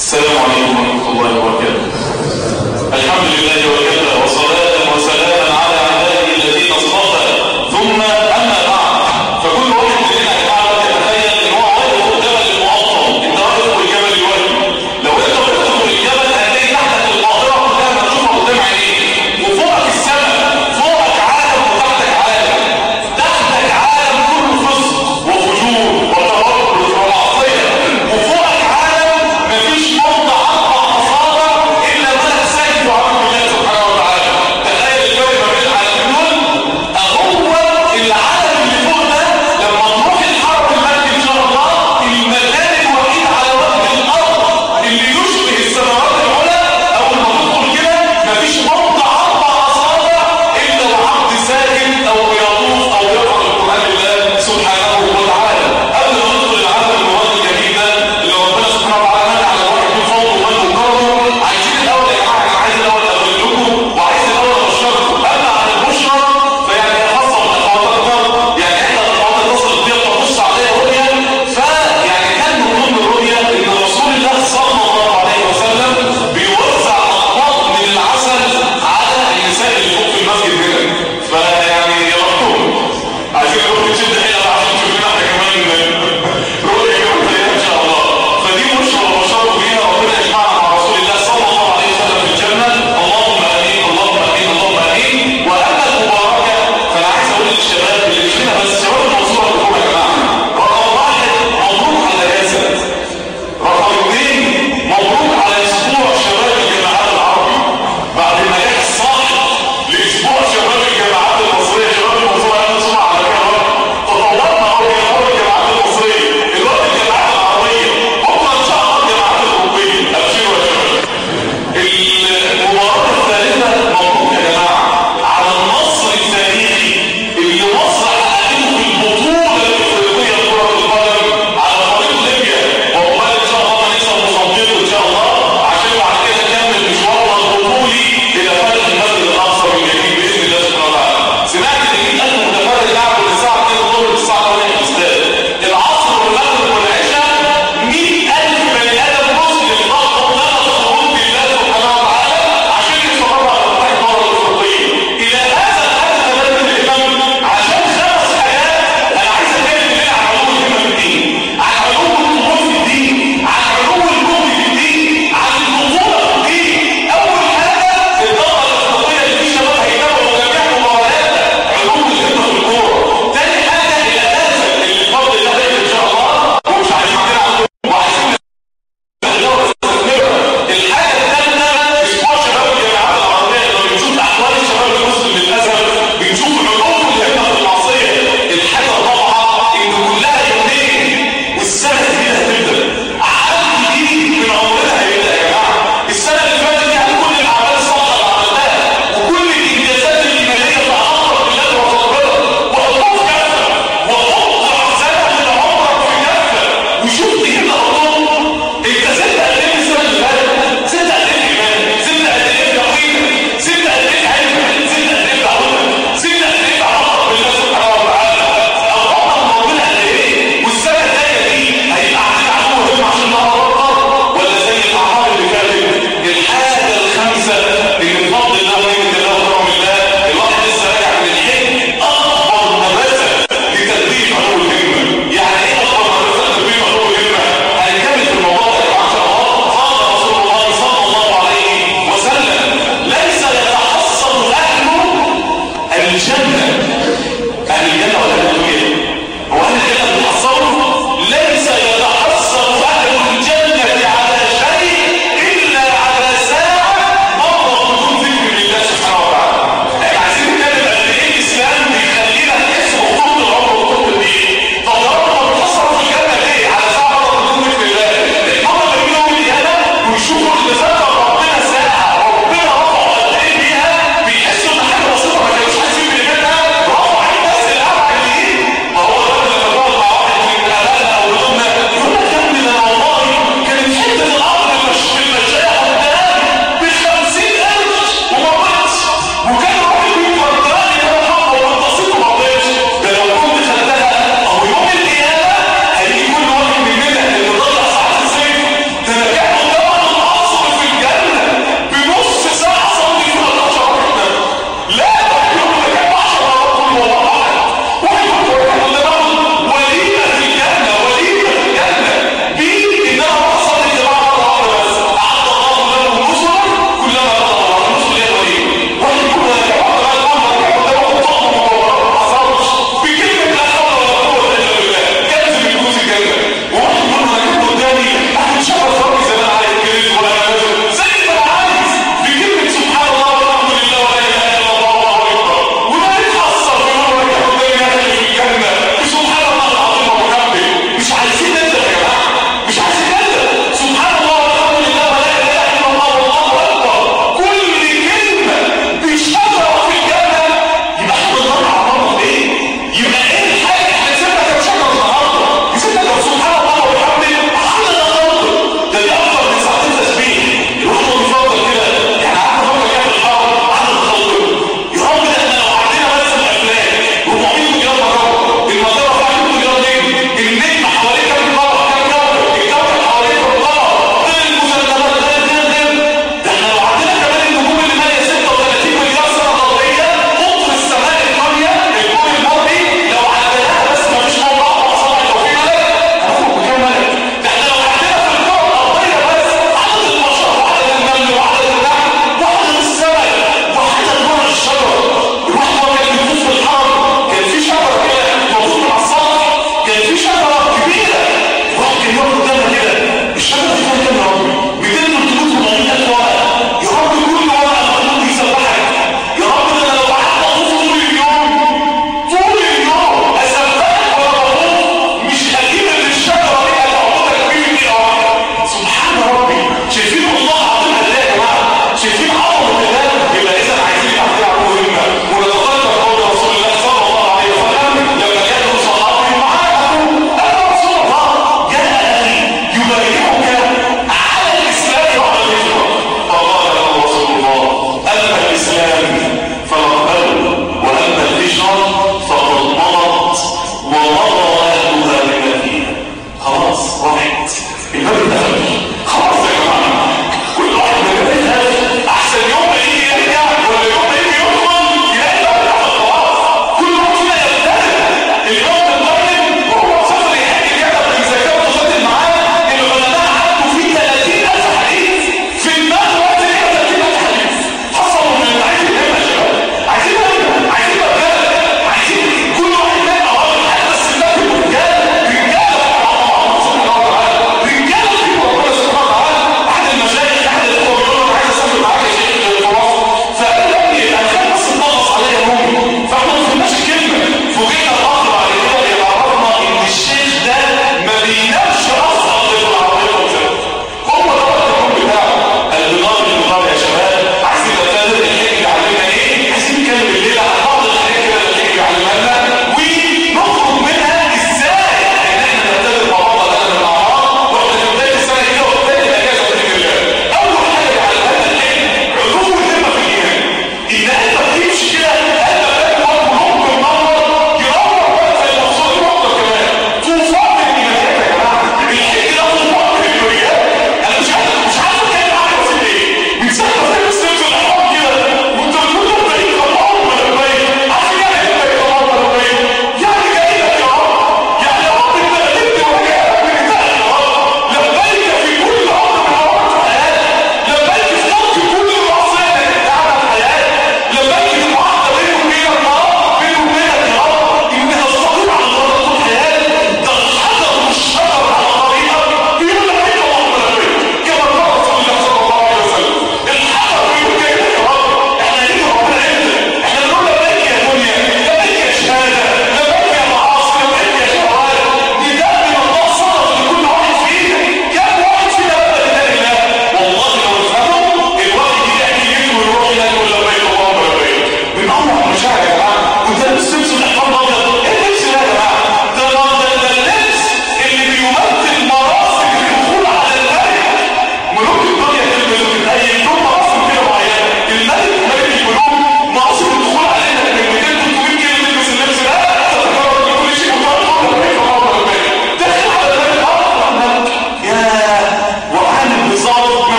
السلام عليكم ورحمة الله وبركاته الحمد لله وكفى وصلاة وسلاما على عباده الذين اصطفى ثم أما بعد فكل واحد مننا يا جماعة يتخيل إن هو واقف قدام المعظم أنت واقف والجبل يواجه لو أنت وقفت فوق الجبل هتلاقي تحتك القاهرة كلها مكشوفة قدام عينيك وفوقك السماء فوقك عالم وتحتك عالم تحتك عالم كله فسق وفجور وتوكل ومعصية وفوقك عالم مفيش موضع أربع أصابع إلا ملك سيد وعبد الله سبحانه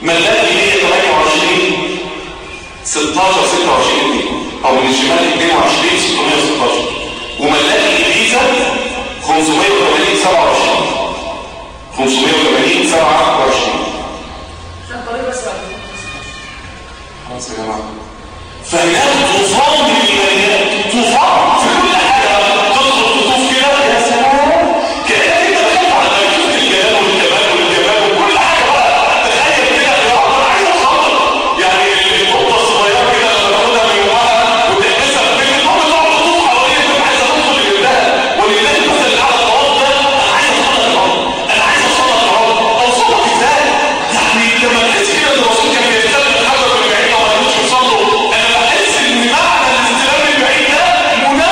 ملاقي 128 16 26 جنيه او من الشمال 22 616 وملاقي الفيزا 580 27 580 27 خلاص يا جماعه فهناك طوفان من الايمانيات طوفان في كل حاجه تدخل تطوف كده يا سلام كانك انت دخلت على شفت الجلال والجمال والجمال وكل حاجه بقى تخيل كده يا رب انا عايز اوصل يعني القطه الصغيره كده لما تاخدها من يومها وتحبسها في بيت الام تقعد تطوف حواليها تبقى عايزه توصل لجلدها ولله المثل اللي على الطواف ده انا عايز اوصل لك انا عايز اوصل لك اوصلك ازاي؟ يعني لما تحس كده ان الرسول كان بيستلم الحجر من بعيد وما يقدرش يوصل له انا بحس ان معنى الاستلام من بعيد ده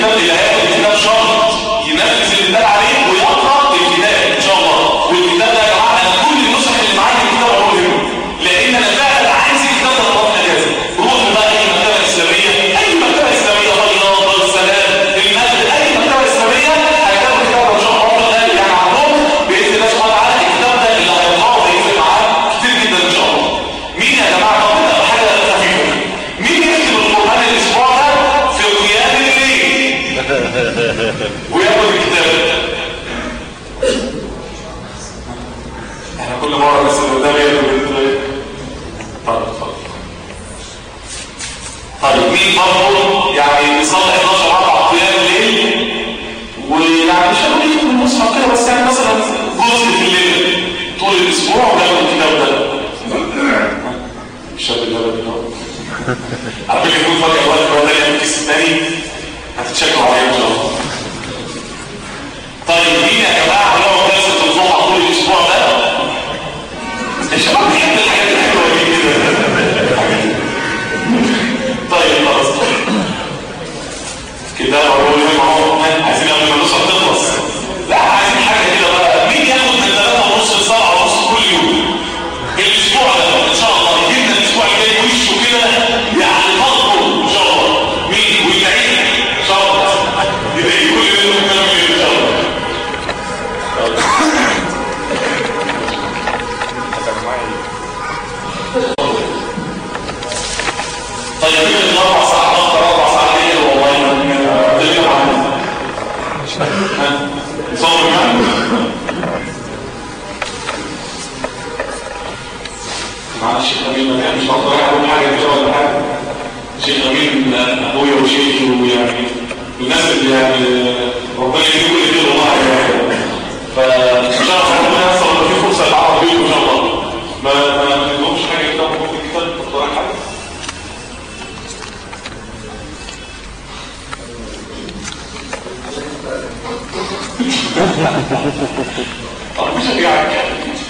الكتاب اللي هياخد الكتاب شرط ينفذ اللي اتقال عليه ويقرا الكتاب ان شاء الله والكتاب ده يا جماعه انا كل النسخ اللي معايا الكتاب اقول لهم لان انا فعلا عايز الكتاب ده ربنا جاهز روح بقى اي مكتبه اسلاميه اي مكتبه اسلاميه بيضاء دار السلام المسجد اي مكتبه اسلاميه هيكتبوا الكتاب ان شاء الله ربنا قال يعني عندهم باذن الله سبحانه وتعالى الكتاب ده اللي هيطلعه هيفرق معاه كتير جدا ان شاء الله مين يا جماعه طب نبدا بحاجه خفيفه مين يكتب القران الاسبوع ده في قيام الليل وياخد الكتاب احنا كل مره بس اللي قدام ياخد طيب اتفضل طيب مين برضه يعني بيصلي 11 ركعه قيام الليل ويعني مش هنقول يكتب المصحف كده بس يعني مثلا جزء في الليل طول الاسبوع وياخد الكتاب ده الشاب اللي ده على فكره يكون فاكر وقت وقت تاني في الكيس الثاني هتتشكروا عليه ان شاء الله طيب مين يا جماعه هنقعد جلسه الضحى طول الاسبوع ده الشباب بيحب الحاجات الحلوه دي كده طيب خلاص كده اقول لك اهو عايزين قبل ما النسخه تخلص لا عايزين حاجه كده بقى مين ياخد من 3 ونص ل 7 ونص كل يوم الاسبوع ده ان شاء الله يجي لنا الاسبوع الجاي وشه كده يعني مضبوط ان شاء الله مين ويدعي ان شاء الله يدعي كل يوم كلام ان شاء الله طيب مين الاربع ساعات اكتر اربع ساعات ايه والله ما تقدر عنه صبر معاك معلش الشيخ امين ما مش هقدر اعمل حاجه كده ولا حاجه الشيخ امين ابويا وشيخي ويعني الناس اللي يعني ربنا يديم كل خير والله يعني فان شاء الله ربنا يحصل لو في فرصه يتعرف بيهم ان شاء الله ما ما تدومش حاجه كده في الكتاب تقدر حاجه طب مش هيعرف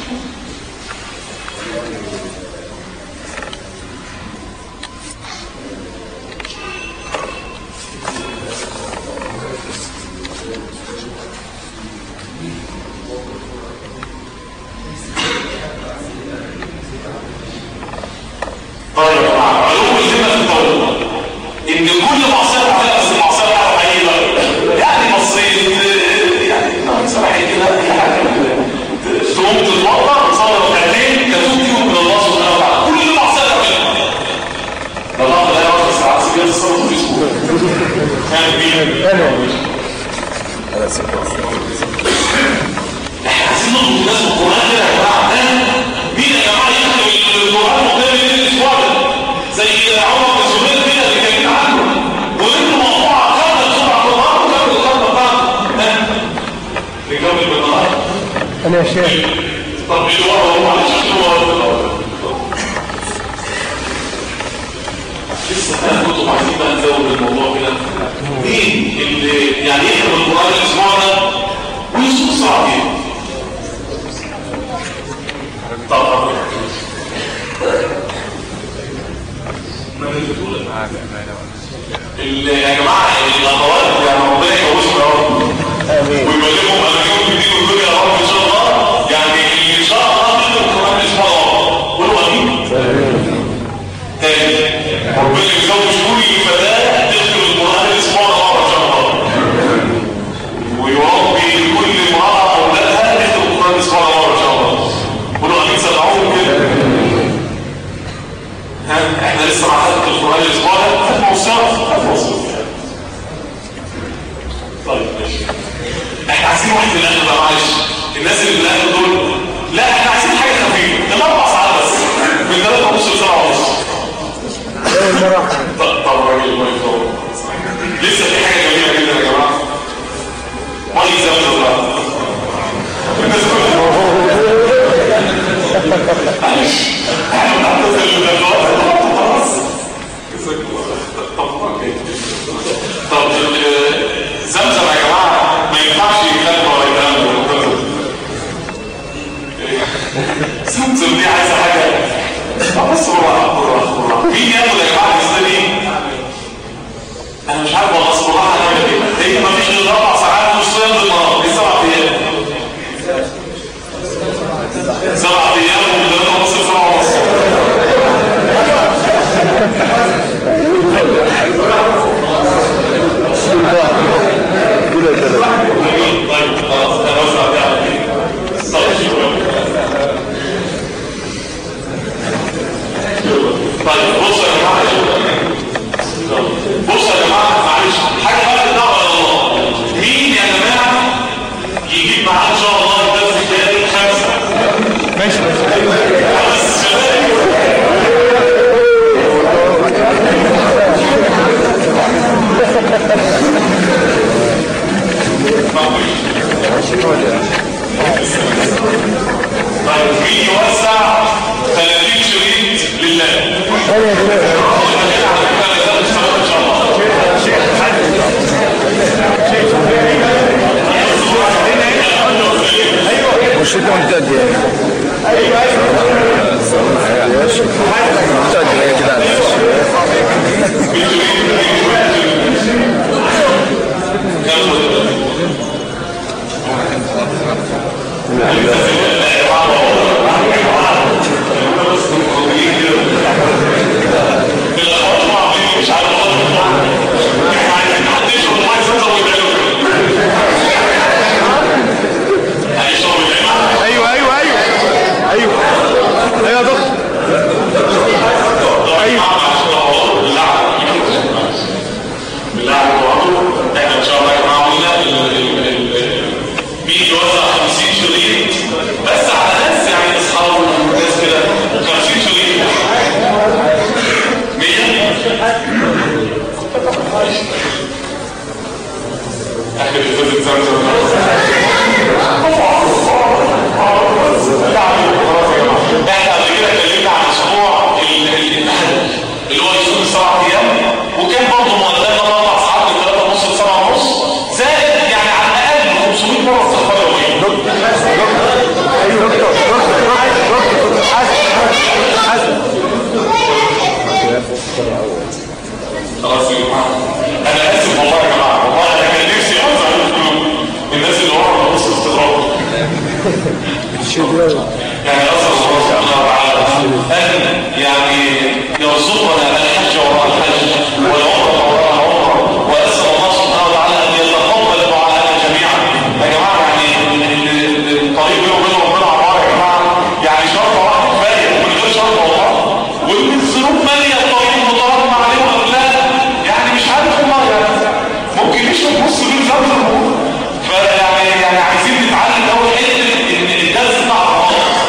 طيب يا جماعه علوم الذمه في التوبه ان كل معصيه تعملها بس المعصيه بتاعتها حقيقيه يعني بصيت يعني صراحه كده اي حاجه تقوم تتوضا وتصلي ركعتين كتوب فيهم من الله سبحانه وتعالى كل معصيه تعملها الله لا يوقف ساعات سجاد الصلاه في الاسبوع كان مين؟ انا سكت احنا عايزين نطلب الناس من القران كده يا جماعه مين يا جماعه يكتب القران قدام الاسبوع ده زي عمر بن زبير كده اللي كان عنه وانتوا موضوعه كامله سرعه القران وكامل القران بتاعته نكمل بالنهار انا يا شيخ طب اللي ورا هو معلش اللي ورا لسه انا كنت عايزين بقى نزود الموضوع كده مين اللي يعني يحفظ القران الاسبوع ده ويسوق ساعتين طبعا اللي يا جماعه الاخوات يعني ربنا يجوزهم يا رب امين ويبلغهم امانيهم بالدين والدنيا يا رب ان شاء الله يعني اللي ان شاء الله بيقرا القران الاسبوع ده قولوا امين تاني ربنا يزوج كل فتاه تدخل القران الاسبوع ده مره ان شاء الله ويربي كل امراه اولادها تدخل القران الاسبوع ده مره ان شاء الله قولوا امين سمعوهم كده ها احنا لسه مع حلقه القران الاسبوع ده ختم وصيام ختم وصيام طيب ماشي احنا عايزين واحد في الاخر بقى معلش الناس اللي في الاخر دول لا احنا عايزين حاجه خفيفه ده اربع ساعات بس من ثلاثة ونص لسبعة ونص اول مره طب طب راجل ما يفضل لسه في حاجه جميله جدا يا جماعه ميه زمزم بقى الناس كلها معلش احنا بنعتذر من الوقت خلاص طب اوكي طب ال- زمزم يا جماعه ما ينفعش يتكلم ولا يتكلم زمزم دي عايزه حاجه طب بس بالراحه بالراحه بالراحه مين ياخد يا جماعه الاسئله دي احنا ازازه زمزم احنا قبل كده اتكلمنا عن اسبوع الامتحان اللي هو يصوم سبع ايام وكان برضه مؤذن اربع ساعات من ثلاثه ونص لسبعه ونص زائد يعني على الاقل 500 مره استغفار يوميا ايوه دكتور دكتور دكتور دكتور حسن حسن خلاص يا جماعه انا اسف والله يا جماعه والله انا كان نفسي ازعل الناس اللي ورا نص استغراب يعني أسأل الله سبحانه وتعالى أن يعني يرزقنا الحج وراء الحج والعمرة وراء العمرة وأسأل الله سبحانه وتعالى أن يتقبل دعاءنا جميعا يا جماعة يعني الطريق بينه وبين ربنا عمار يا جماعة يعني شرط واحد كفاية ومن غير شرط والله ومن الذنوب مالية الطريق متراكم عليهم أغلال يعني مش عارف والله يعني ممكن يشرب نص بين زمزم فيعني يعني عايزين نتعلم أول حتة إن الدرس بتاع رمضان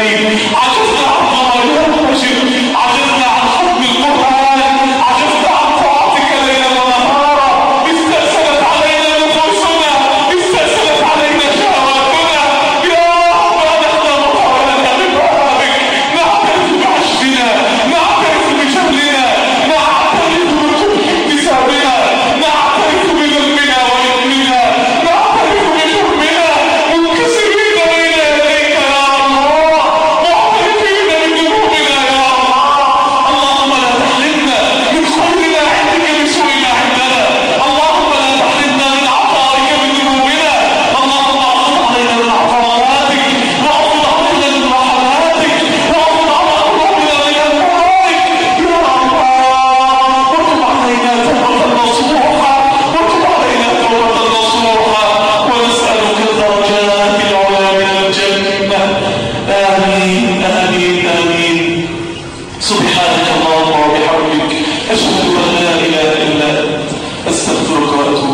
الكريم